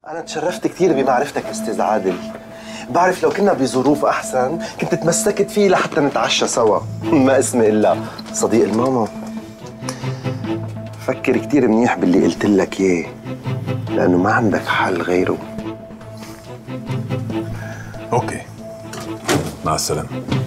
أنا تشرفت كثير بمعرفتك أستاذ عادل بعرف لو كنا بظروف أحسن كنت تمسكت فيه لحتى نتعشى سوا ما اسمي إلا صديق الماما فكر كثير منيح باللي قلت لك إياه لأنه ما عندك حل غيره اوكي مع السلامه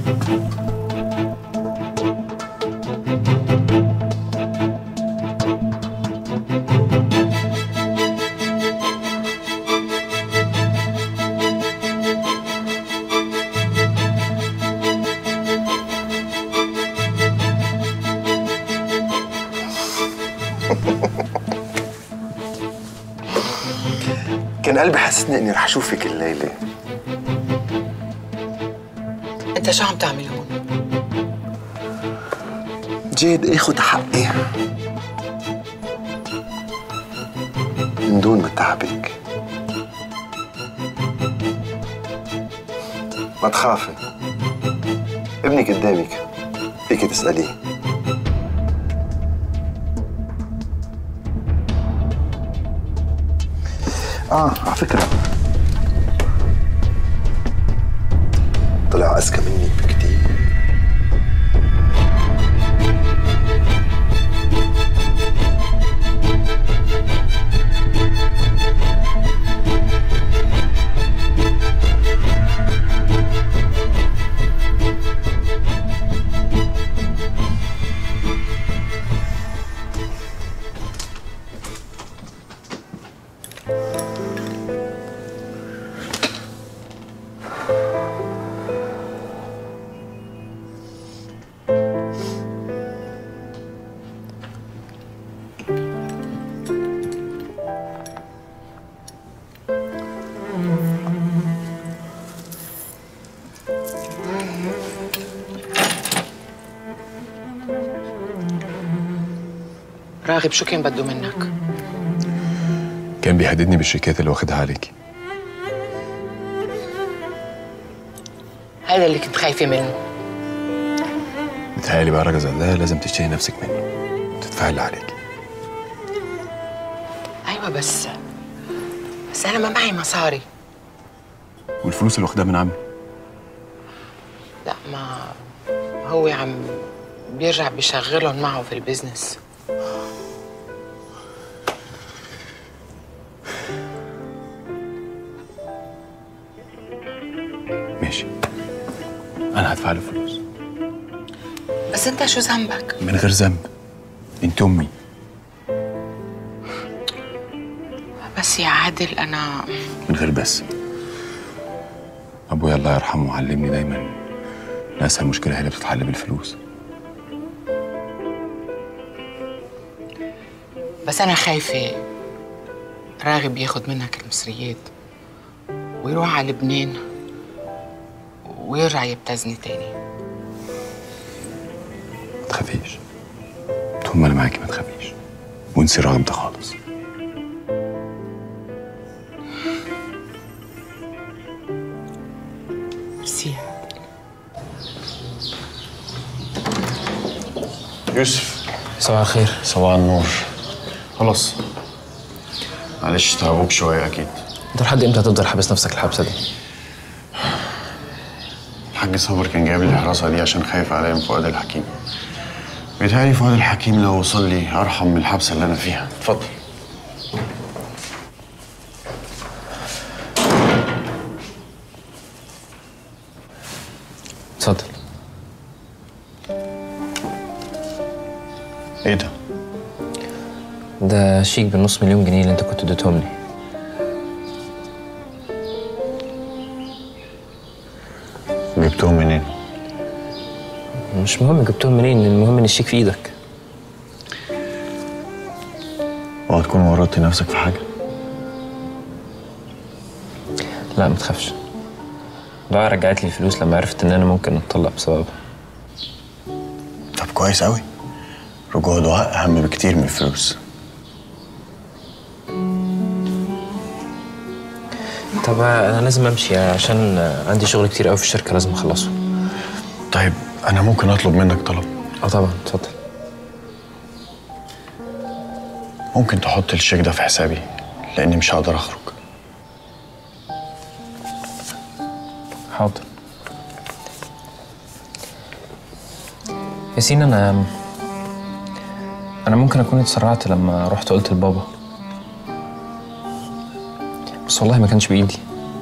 كان قلبي حسسني إني رح أشوفك الليلة انت شو عم تعمل هون؟ جيد اخذ حقي من دون ما تعبك ما تخافي ابنك قدامك فيك تسأليه اه على فكرة طلع أذكى مني بكتير راغب شو كان بده منك؟ كان بيهددني بالشيكات اللي واخدها عليكي هذا اللي كنت خايفة منه بتهيألي بقى راجل زي ده لازم تشتري نفسك منه تدفعي اللي عليكي أيوة بس بس أنا ما معي مصاري والفلوس اللي واخدها من عمي لا ما هو عم بيرجع بيشغلهم معه في البزنس ماشي انا هدفع له فلوس بس أنت شو ذنبك؟ من غير ذنب انت امي بس يا عادل أنا من غير بس ابويا الله يرحمه علمني دايما ان اسهل مشكله هي اللي بتتحل بالفلوس بس أنا خايفة راغب ياخد منك المصريات ويروح على لبنان ويرجع يبتزني تاني ما تخافيش طول ما انا معاكي ما تخافيش وانسي الرغم ده خالص ميرسي يا عادل. يوسف صباح الخير صباح النور خلاص معلش تعبوك شوية أكيد انت لحد امتى هتفضل حابس نفسك الحبسه دي؟ الحاج صابر كان جايب لي الحراسة دي عشان خايف عليا من فؤاد الحكيم بيتهيألي فؤاد الحكيم لو وصل لي أرحم من الحبسة اللي أنا فيها اتفضل اتفضل إيه ده؟ ده شيك بالنص مليون جنيه اللي انت كنت اديتهم لي جبتهم منين؟ مش مهم جبتهم منين المهم ان الشيك في ايدك وهتكون ورطت نفسك في حاجة؟ لا ما تخافش دعاء رجعت لي الفلوس لما عرفت ان انا ممكن اتطلق بسببها طب كويس أوي رجوع دعاء أهم بكتير من الفلوس طب انا لازم امشي عشان عندي شغل كتير قوي في الشركه لازم اخلصه طيب أنا ممكن أطلب منك طلب اه طبعا اتفضل ممكن تحط الشيك ده في حسابي لأني مش هقدر أخرج ياسين انا انا ممكن اكون اتسرعت لما رحت قلت لبابا بس والله ما كانش بايدي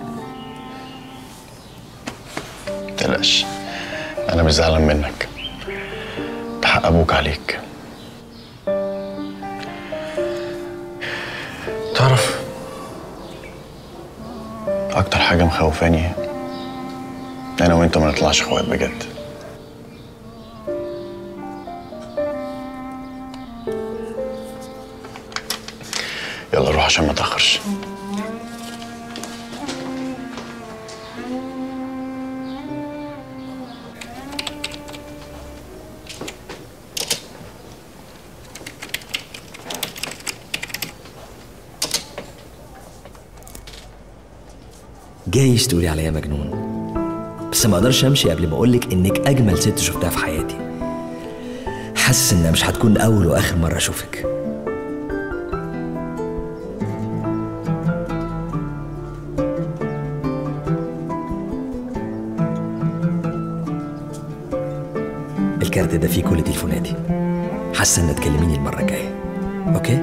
متقلقش انا مش زعلان منك ده حق ابوك عليك تعرف اكتر حاجه مخوفاني انا وانت ما نطلعش اخوات بجد يلا روح عشان ما تاخرش جايز تقولي عليا مجنون بس ما اقدرش امشي قبل ما اقولك انك اجمل ست شفتها في حياتي حاسس انها مش هتكون اول واخر مره اشوفك الكارت ده فيه كل تليفوناتي حاسه ان تكلميني المره الجايه اوكي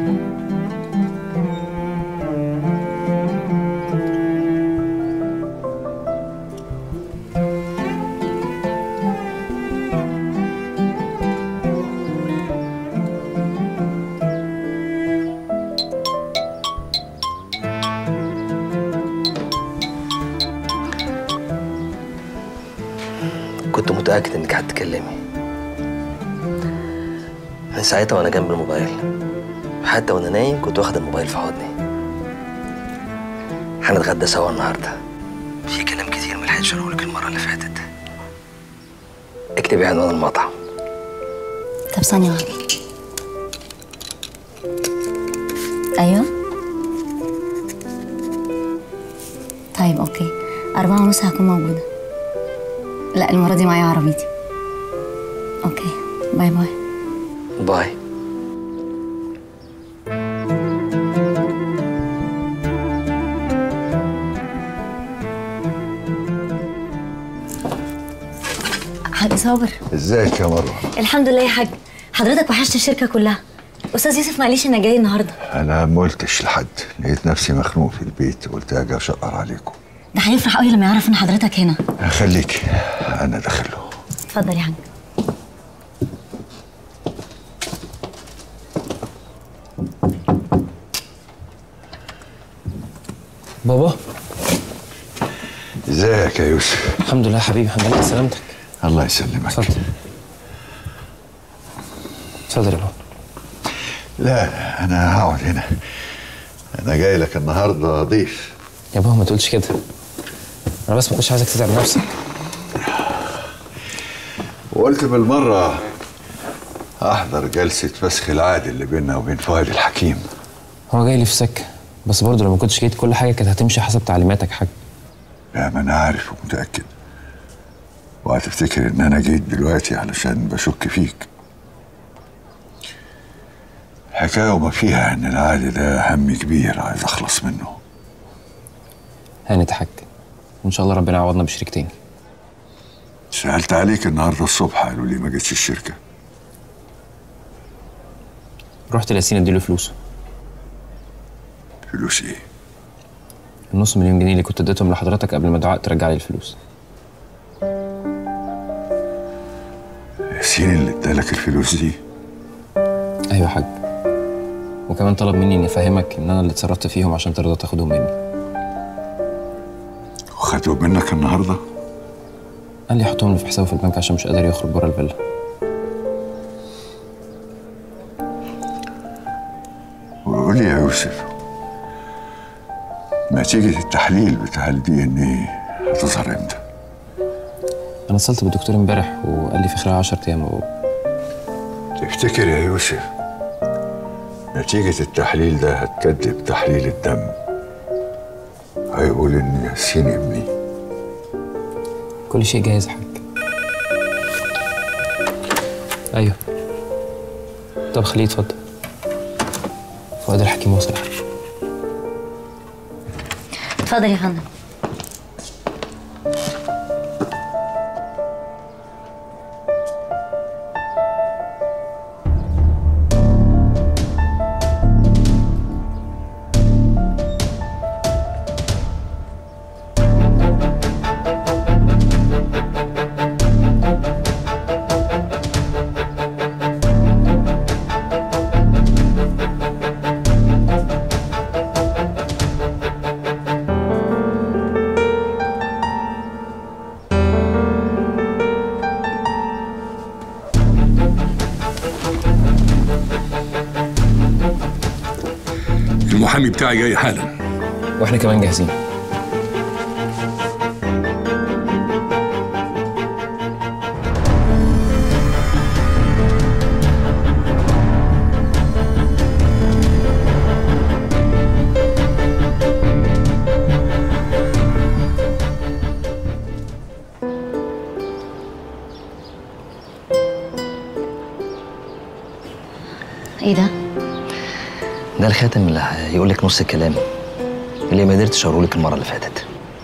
كنت متأكد إنك هتكلمي من ساعتها وأنا جنب الموبايل حتى وأنا نايم كنت واخد الموبايل في حضني هنتغدى سوا النهاردة في كلام كتير ملحقتش أقولك المرة اللي فاتت اكتبي عنوان المطعم طب ثانية واحدة أيوه طيب أوكي أربعة ونص هكون موجودة لا المرة دي معايا عربيتي أوكي باي باي باي حاج صابر ازيك يا مروه الحمد لله يا حاج حضرتك وحشت الشركة كلها أستاذ يوسف معلش أنا جاي النهاردة انا ما قلتش لحد لقيت نفسي مخنوق في البيت قلت اجي اشقر عليكم ده هيفرح قوي لما يعرف إن حضرتك هنا خليك انا داخله اتفضل يا حاج بابا ازيك يا يوسف الحمد لله يا حبيبي الحمد لله على سلامتك الله يسلمك اتفضل اتفضل يا بابا لا انا هقعد هنا انا جاي لك النهارده ضيف يا بابا ما تقولش كده انا بس ما كنتش عايزك تتعب نفسك وقلت بالمره احضر جلسه فسخ العقد اللي بيننا وبين فؤاد الحكيم هو جاي لي في سكه بس برضه لو ما كنتش جيت كل حاجه كانت هتمشي حسب تعليماتك يا حاج لا ما انا عارف ومتاكد وهتفتكر ان انا جيت دلوقتي علشان بشك فيك الحكايه وما فيها ان العقد ده هم كبير عايز اخلص منه هانت يا حاج وان شاء الله ربنا يعوضنا بشريك تاني سألت عليك النهارده الصبح قالوا لي ما جيتش الشركة رحت لياسين اديله فلوسه فلوس ايه؟ النص مليون جنيه اللي كنت اديتهم لحضرتك قبل ما دعاء ترجع لي الفلوس ياسين اللي ادالك الفلوس دي ايوه يا حاج وكمان طلب مني اني افهمك ان انا اللي اتصرفت فيهم عشان ترضى تاخدهم مني وخدوا منك النهارده؟ قال لي حطهم لي في حسابه في البنك عشان مش قادر يخرج بره الفيلا وقول لي يا يوسف نتيجة التحليل بتاع الدي ان ايه هتظهر امتى؟ انا اتصلت بالدكتور امبارح وقال لي في خلال 10 ايام و... تفتكر يا يوسف نتيجة التحليل ده هتكذب تحليل الدم هيقول ان ياسين ابني كل شيء جاهز يا حاج ايوه طب خليه يتفضل فؤاد الحكيم وصل يا حاج اتفضل يا فندم المحامي بتاعي جاي حالا واحنا كمان جاهزين ايه ده؟ ده الخاتم اللي هيقول لك نص الكلام اللي ما قدرتش اقوله لك المره اللي فاتت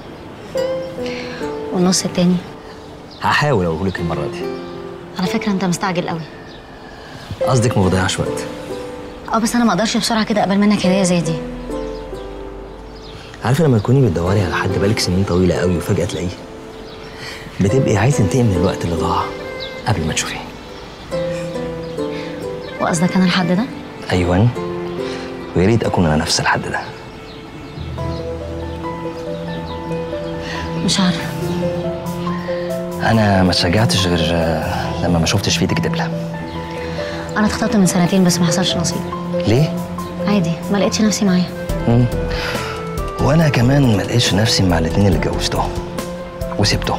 والنص التاني هحاول اقوله لك المره دي على فكره انت مستعجل قوي قصدك ما بضيعش وقت اه بس انا ما اقدرش بسرعه كده اقبل منك هديه زي دي عارفه لما تكوني بتدوري على حد بقالك سنين طويله قوي وفجاه تلاقيه بتبقي عايزه تنتقمي من الوقت اللي ضاع قبل ما تشوفيه وقصدك انا الحد ده؟ ايوه ويا ريت اكون انا نفس الحد ده مش عارفه انا ما اتشجعتش غير آه، لما ما شفتش فيه دبله انا اتخطبت من سنتين بس ما حصلش نصيب ليه عادي ما لقيتش نفسي معاه مم. وانا كمان ما لقيتش نفسي مع الاتنين اللي اتجوزتهم وسبتهم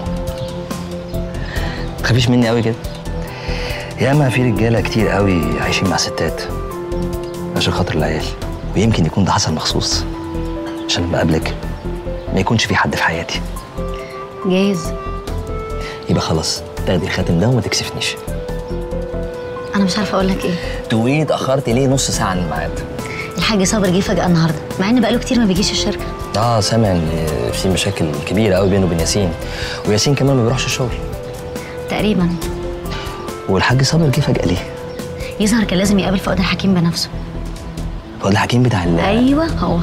تخافيش مني قوي كده ياما في رجاله كتير قوي عايشين مع ستات عشان خاطر العيال ويمكن يكون ده حصل مخصوص عشان لما اقابلك ما يكونش في حد في حياتي جايز يبقى خلاص تاخدي الخاتم ده وما تكسفنيش انا مش عارفه اقول لك ايه تقولي اتاخرت ليه نص ساعه عن الميعاد الحاج صابر جه فجاه النهارده مع ان بقاله كتير ما بيجيش الشركه اه سامع ان في مشاكل كبيره قوي بينه وبين ياسين وياسين كمان ما بيروحش الشغل تقريبا والحاج صابر جه فجاه ليه يظهر كان لازم يقابل فؤاد الحكيم بنفسه هو الحكيم بتاع ال ايوه هو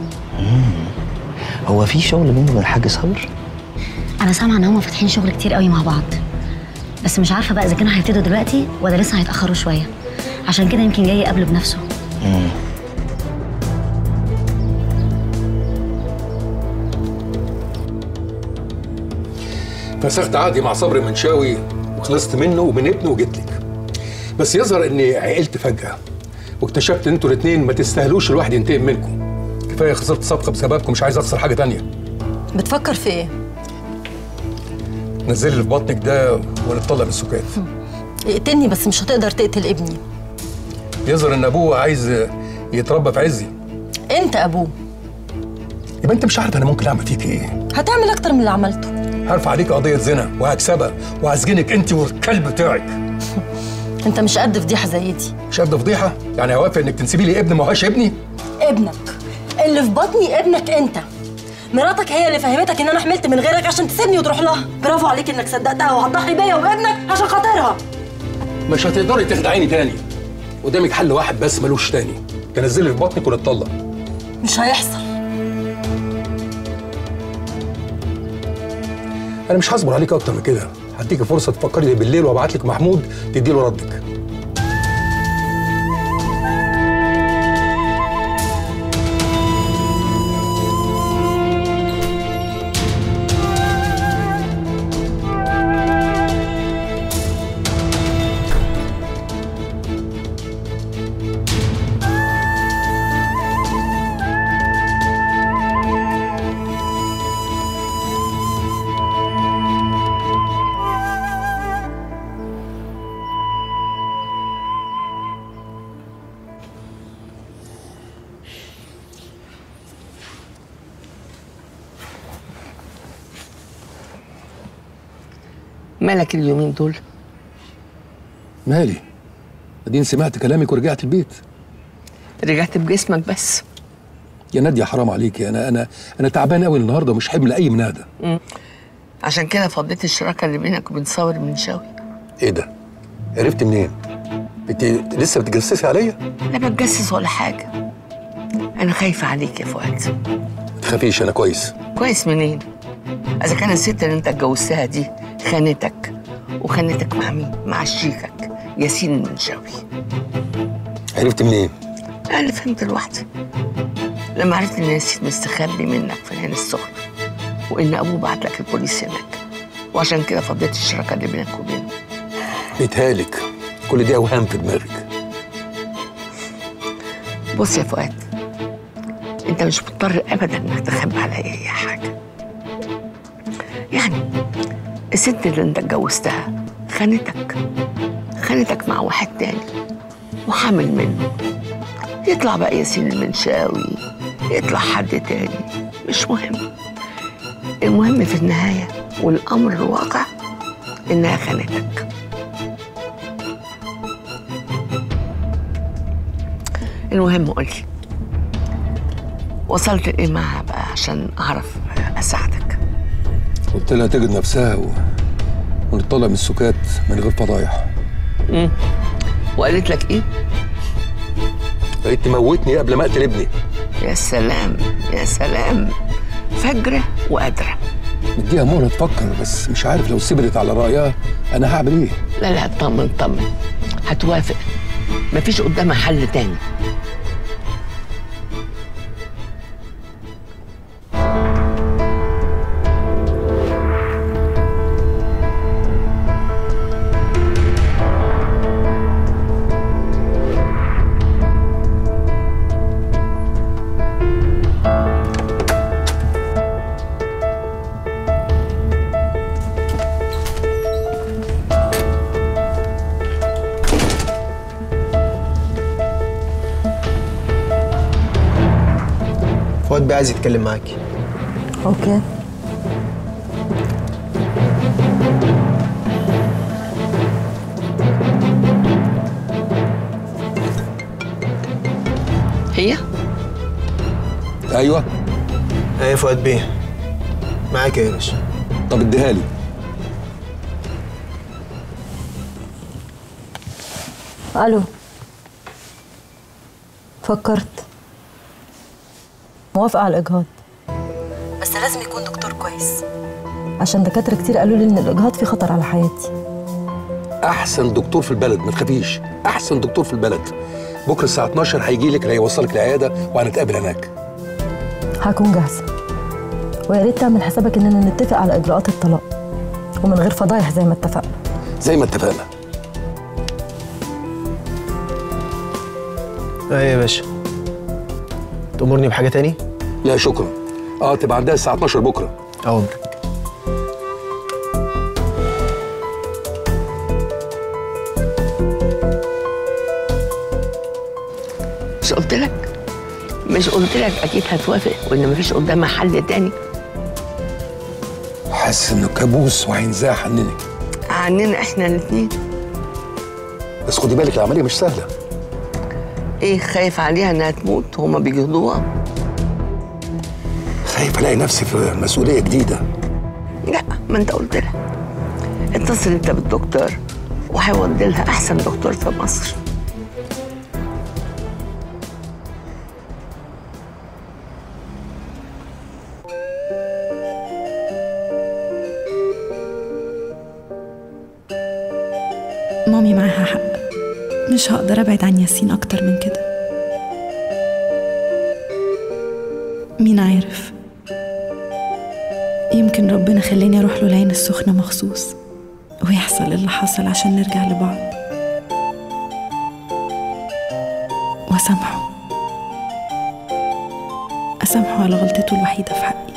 هو في شغل بينه وبين الحاج صابر انا سامعه ان هم فاتحين شغل كتير قوي مع بعض بس مش عارفه بقى اذا كانوا هيبتدوا دلوقتي ولا لسه هيتاخروا شويه عشان كده يمكن جاي يقابله بنفسه مم. فسخت عقدي مع صبري منشاوي وخلصت منه ومن ابنه وجيت لك بس يظهر اني عقلت فجأة واكتشفت ان انتوا الاتنين ما تستاهلوش الواحد ينتقم منكم كفايه خسرت صفقه بسببكم مش عايز اخسر حاجه تانية بتفكر في ايه؟ نزلي اللي في بطنك ده ونتطلق بالسكات اقتلني بس مش هتقدر تقتل ابني يظهر ان ابوه عايز يتربى في عزي انت ابوه يبقى انت مش عارف انا ممكن اعمل فيك ايه هتعمل اكتر من اللي عملته هرفع عليك قضيه زنا وهكسبها وهسجنك انت والكلب بتاعك انت مش قد فضيحه زي دي مش قد فضيحه يعني هوافق انك تنسبي لي ابن ما هوش ابني ابنك اللي في بطني ابنك انت مراتك هي اللي فهمتك ان انا حملت من غيرك عشان تسيبني وتروح لها برافو عليك انك صدقتها وهتضحي بيا وبابنك عشان خاطرها مش هتقدري تخدعيني تاني قدامك حل واحد بس ملوش تاني تنزلي في بطنك ونتطلق مش هيحصل انا مش هصبر عليك اكتر من كده هديكي فرصه تفكري بالليل وابعت لك محمود تديله ردك مالك اليومين دول مالي اديني سمعت كلامك ورجعت البيت رجعت بجسمك بس يا ناديه حرام عليكي انا انا انا تعبان قوي النهارده ومش حمل اي منادى مم. عشان كده فضيت الشراكه اللي بينك وبين صابر المنشاوي ايه ده عرفت منين انت لسه بتجسسي عليا لا بتجسس ولا حاجه انا خايفه عليك يا فؤاد ما تخافيش انا كويس كويس منين اذا كان الست اللي انت اتجوزتها دي خانتك وخانتك مع مين مع شريكك ياسين المنشاوي عرفت منين انا اللي فهمت لوحدي لما عرفت ان ياسين مستخبي منك في العين السخنه وان ابوه بعت لك البوليس هناك وعشان كده فضيت الشراكه اللي بينك وبينه بيتهالك كل دي اوهام في دماغك بص يا فؤاد انت مش مضطر ابدا انك تخبي عليا اي حاجه يعني الست اللي انت اتجوزتها خانتك خانتك مع واحد تاني وحامل منه يطلع بقى ياسين المنشاوي يطلع حد تاني مش مهم المهم في النهاية والأمر الواقع إنها خانتك المهم قولي وصلت لإيه معاها بقى عشان أعرف أساعدك قلت لها تجد نفسها و... ونطلع من السكات من غير فضايح مم. وقالت لك إيه؟ بقيت تموتني قبل ما اقتل ابني يا سلام يا سلام فجرة وقادرة مديها مهله تفكر بس مش عارف لو سبرت على رايها انا هعمل ايه لا لا اطمن اطمن هتوافق مفيش قدامها حل تاني فؤاد بيه عايز يتكلم معاكي اوكي هي ايوه ايه فؤاد بيه معاك يا باشا طب اديها لي الو فكرت موافقة على الإجهاض بس لازم يكون دكتور كويس عشان دكاترة كتير قالوا لي إن الإجهاض فيه خطر على حياتي احسن دكتور في البلد ما تخافيش احسن دكتور في البلد بكره الساعه 12 هيجي لك هيوصلك العياده وهنتقابل هناك هكون جاهزة ويا ريت تعمل حسابك إننا نتفق على إجراءات الطلاق ومن غير فضايح زي ما اتفقنا زي ما اتفقنا ايه يا باشا تأمرني بحاجة تاني؟ لا شكرا اه تبقى عندها الساعه 12 بكره أوامر مش قلت لك مش قلت لك اكيد هتوافق وان مفيش قدامها حل تاني حاسس انه كابوس وهينزاح عنني عننا احنا الاتنين بس خدي بالك العمليه مش سهله ايه خايف عليها انها تموت وهما بيجهضوها خايف الاقي نفسي في مسؤوليه جديده لا ما انت قلت لها اتصل انت بالدكتور وهيودي لها احسن دكتور في مصر مامي معاها حق مش هقدر ابعد عن ياسين اكتر من كده مين عارف يمكن ربنا خلاني اروح له العين السخنة مخصوص ويحصل اللي حصل عشان نرجع لبعض واسامحه اسامحه على غلطته الوحيدة في حقي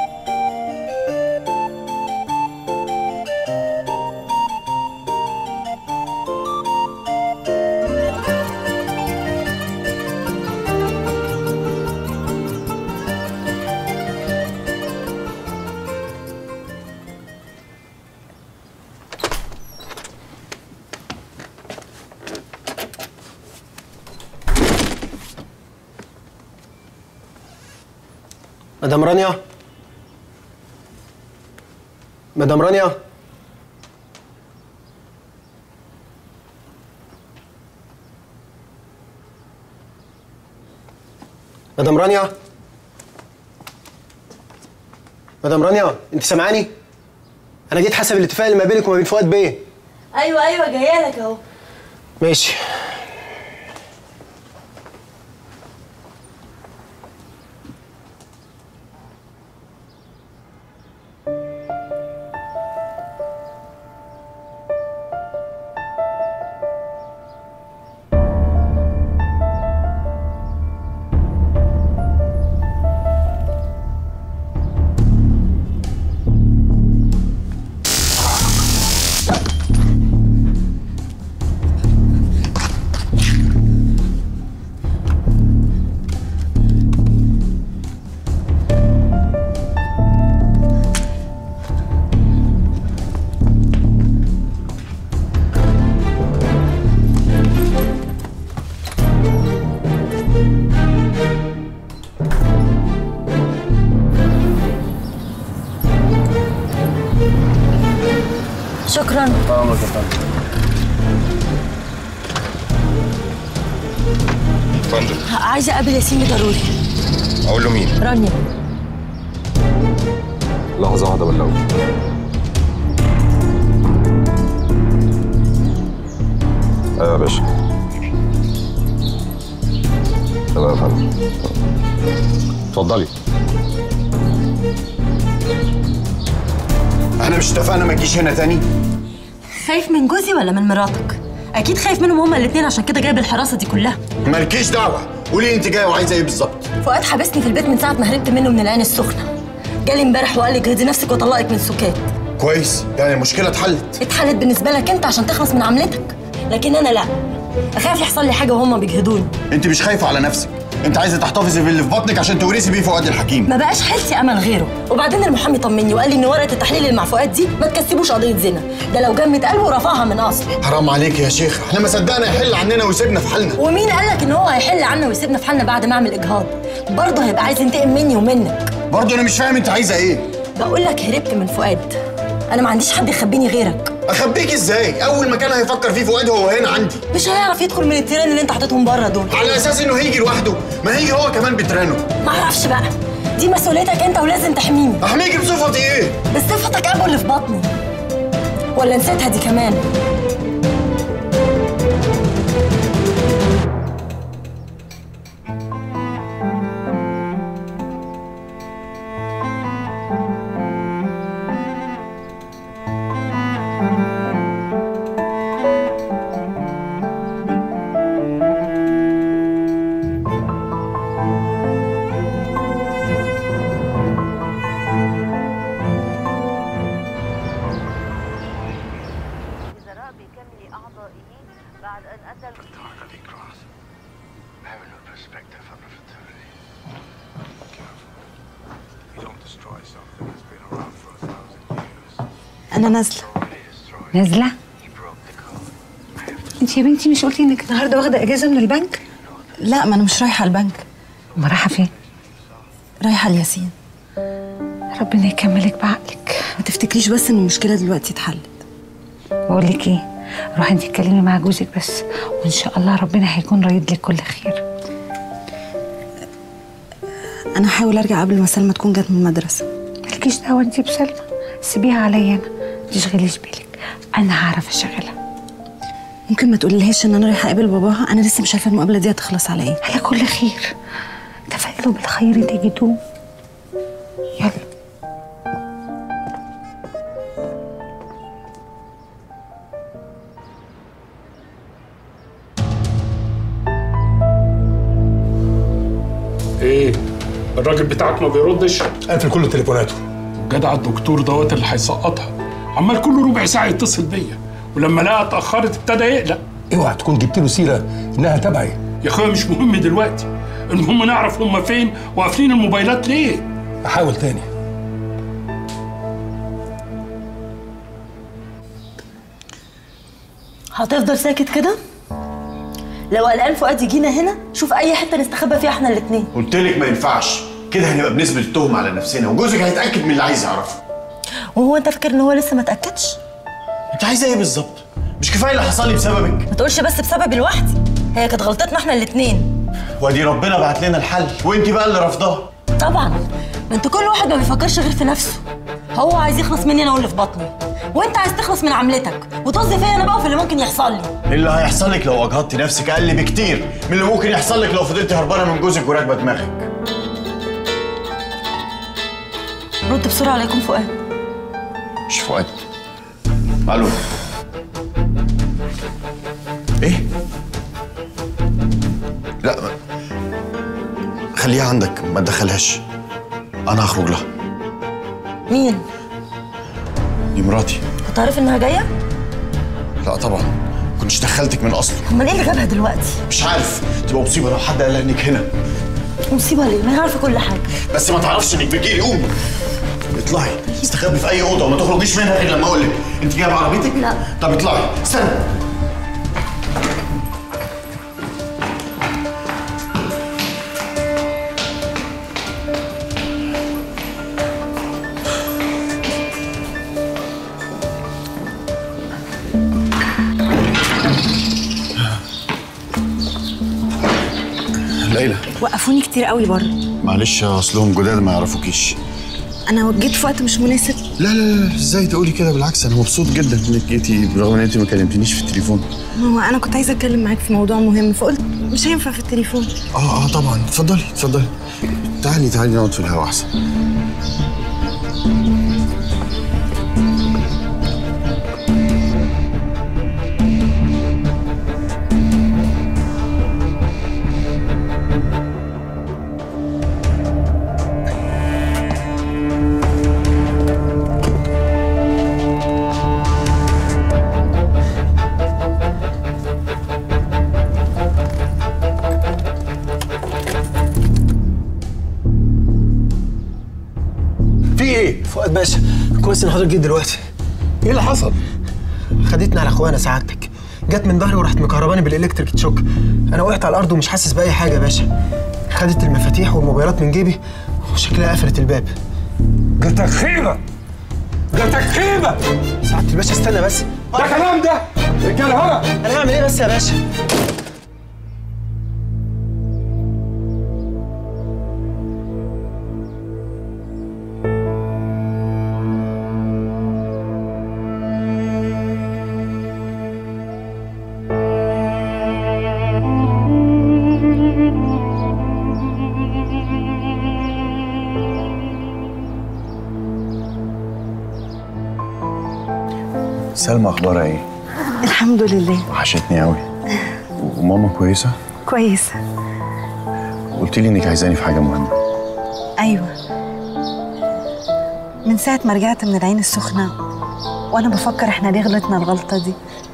مدام رانيا مدام رانيا مدام رانيا مدام رانيا انت سامعاني انا جيت حسب الاتفاق اللي ما بينك وما بين فؤاد بيه ايوه ايوه جايه لك اهو ماشي شكرا امرك يا فندم اتفضل عايزه اقابل ياسين ضروري اقول له مين رانيا لحظة واحدة بلغه ايوه يا باشا تمام يا فندم اتفضلي احنا مش اتفقنا ما تجيش هنا تاني خايف من جوزي ولا من مراتك اكيد خايف منهم هما الاثنين عشان كده جايب الحراسه دي كلها مالكيش دعوه قولي انت جايه وعايزه ايه بالظبط فؤاد حبسني في البيت من ساعه ما هربت منه من العين السخنه جالي امبارح وقال لي جهدي نفسك واطلقك من سكات كويس يعني المشكله اتحلت اتحلت بالنسبه لك انت عشان تخلص من عملتك لكن انا لا اخاف يحصل لي حاجه وهما بيجهدوني انت مش خايفه على نفسك انت عايزه تحتفظي باللي في بطنك عشان تورثي بيه فؤاد الحكيم ما بقاش حيلتي امل غيره وبعدين المحامي طمني وقال لي ان ورقه التحليل اللي مع فؤاد دي ما تكسبوش قضيه زنا ده لو جمت قلبه رفعها من اصل حرام عليك يا شيخ احنا ما صدقنا يحل عننا ويسيبنا في حالنا ومين قال لك ان هو هيحل عنا ويسيبنا في حالنا بعد ما اعمل اجهاض برضه هيبقى عايز ينتقم مني ومنك برضه انا مش فاهم انت عايزه ايه بقول لك هربت من فؤاد انا ما عنديش حد يخبيني غيرك اخبيك ازاي اول مكان هيفكر فيه فؤاد هو هنا عندي مش هيعرف يدخل من التيران اللي انت حاططهم بره دول على اساس انه هيجي لوحده ما هيجي هو كمان بترانه ما اعرفش بقى دي مسؤوليتك انت ولازم تحميني احميكي بصفتي ايه بصفتك ابو اللي في بطني ولا نسيتها دي كمان انا نازله نازله انت يا بنتي مش قلتي انك النهارده واخده اجازه من البنك لا ما انا مش رايحه البنك ما رايحه فين رايحه لياسين ربنا يكملك بعقلك ما تفتكريش بس ان المشكله دلوقتي اتحلت بقول لك ايه روحي انت اتكلمي مع جوزك بس وان شاء الله ربنا هيكون رايد لك كل خير انا هحاول ارجع قبل ما سلمى تكون جت من المدرسه مالكيش دعوه انت بسلمى سيبيها عليا انا ما تشغليش بالك انا هعرف اشغلها ممكن ما تقوليلهاش ان انا رايحه اقابل باباها انا لسه مش عارفه المقابله دي هتخلص على ايه على كل خير تفائلوا بالخير تجدوه يلا ايه الراجل بتاعك ما بيردش قافل كل تليفوناته جدع الدكتور دوت اللي هيسقطها عمال كل ربع ساعه يتصل بيا ولما لقى اتاخرت ابتدى يقلق اوعى تكون جبت له سيره انها تبعي يا اخويا مش مهم دلوقتي المهم نعرف هما فين وقافلين الموبايلات ليه احاول تاني هتفضل ساكت كده لو قلقان فؤاد يجينا هنا شوف اي حته نستخبى فيها احنا الاثنين قلت لك ما ينفعش كده هنبقى بنسبه التهم على نفسنا وجوزك هيتاكد من اللي عايز يعرفه وهو انت فاكر ان هو لسه ما اتاكدش انت عايزه ايه بالظبط مش كفايه اللي حصل لي بسببك ما تقولش بس بسببي لوحدي هي كانت غلطتنا احنا الاثنين وادي ربنا بعت لنا الحل وانت بقى اللي رافضاه طبعا ما انت كل واحد ما بيفكرش غير في نفسه هو عايز يخلص مني انا واللي في بطني وانت عايز تخلص من عملتك وطز فيا انا بقى وفي اللي ممكن يحصل لي اللي هيحصل لك لو اجهضتي نفسك اقل بكتير من اللي ممكن يحصل لك لو فضلتي هربانه من جوزك وراكبه دماغك رد بسرعه عليكم فؤاد مش فؤاد الو ايه لا ما- خليها عندك ما تدخلهاش انا هخرج لها مين دي مراتي هتعرف انها جايه لا طبعا كنتش دخلتك من اصله امال ايه اللي جابها دلوقتي مش عارف تبقى مصيبه لو حد قال لها انك هنا مصيبه ليه ما هي عارفه كل حاجه بس ما تعرفش انك بتجيلي قومي اطلعي استخبي في اي اوضه وما تخرجيش منها غير لما اقول لك انت جايه بعربيتك لا طب اطلعي استنى ليلى وقفوني كتير قوي بره معلش اصلهم جداد ما يعرفوكيش انا جيت في وقت مش مناسب لا لا لا ازاي تقولي كده بالعكس انا مبسوط جدا انك جيتي برغم ان انت ما كلمتنيش في التليفون ماما انا كنت عايزه اتكلم معاك في موضوع مهم فقلت مش هينفع في التليفون اه اه طبعا اتفضلي اتفضلي تعالي تعالي نقعد في الهوا احسن في ايه؟ فؤاد باشا كويس ان حضرتك جيت دلوقتي ايه اللي حصل؟ خدتني على اخوانا سعادتك جت من ظهري وراحت مكهرباني بالالكتريك تشوك انا وقعت على الارض ومش حاسس باي حاجه يا باشا خدت المفاتيح والموبايلات من جيبي وشكلها قفلت الباب جاتك خيبه جاتك خيبه سعاده الباشا استنى بس ده كلام ده رجاله هرب انا هعمل ايه بس يا باشا سلمى اخبارها ايه؟ الحمد لله وحشتني قوي وماما كويسه؟ كويسه قلت لي انك عايزاني في حاجه مهمه ايوه من ساعه ما رجعت من العين السخنه وانا بفكر احنا ليه غلطنا الغلطه دي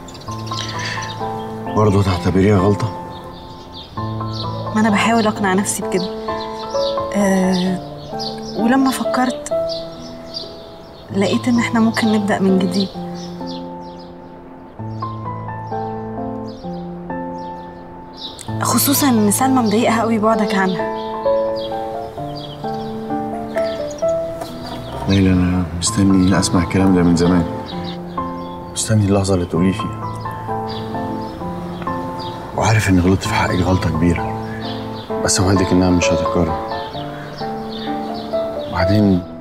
برضه تعتبريها غلطه؟ ما انا بحاول اقنع نفسي بكده أه ولما فكرت لقيت ان احنا ممكن نبدا من جديد خصوصا ان سلمى مضايقها قوي بعدك عنها ليلى انا مستني اسمع الكلام ده من زمان مستني اللحظه اللي تقولي فيها وعارف اني غلطت في حقك غلطه كبيره بس اوعدك انها مش هتتكرر وبعدين